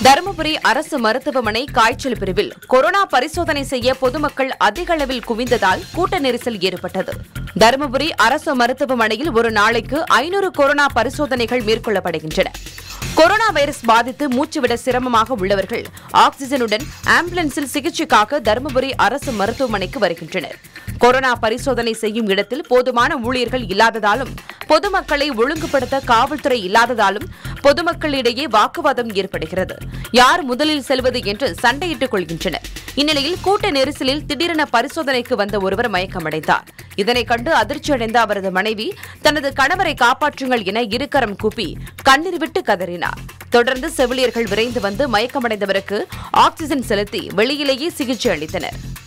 தருமபுரி அரசு மருத்துவமனை காய்ச்சல் பிரிவில் கொரோனா பரிசோதனை செய்ய பொதுமக்கள் அதிக அளவில் குவிந்ததால் கூட்ட நெரிசல் ஏற்பட்டது தருமபுரி அரசு மருத்துவமனையில் ஒரு நாளைக்கு ஐநூறு கொரோனா பரிசோதனைகள் மேற்கொள்ளப்படுகின்றன கொரோனா வைரஸ் பாதித்து மூச்சுவிட சிரமமாக உள்ளவர்கள் ஆக்ஸிஜனுடன் ஆம்புலன்ஸில் சிகிச்சைக்காக தருமபுரி அரசு மருத்துவமனைக்கு வருகின்றனர் கொரோனா பரிசோதனை செய்யும் இடத்தில் போதுமான ஊழியர்கள் இல்லாததாலும் பொதுமக்களை ஒழுங்குபடுத்த காவல்துறை இல்லாததாலும் பொதுமக்களிடையே வாக்குவாதம் ஏற்படுகிறது யார் முதலில் செல்வது என்று சண்டையிட்டுக் கொள்கின்றனர் இந்நிலையில் கூட்ட நெரிசலில் திடீரென பரிசோதனைக்கு வந்த ஒருவர் மயக்கமடைந்தார் இதனைக் கண்டு அதிர்ச்சியடைந்த அவரது மனைவி தனது கணவரை காப்பாற்றுங்கள் என இருக்கரம் கூப்பி கண்ணீர் விட்டு கதறினார் தொடர்ந்து செவிலியர்கள் விரைந்து வந்து மயக்கமடைந்தவருக்கு ஆக்ஸிஜன் செலுத்தி வெளியிலேயே சிகிச்சை அளித்தனர்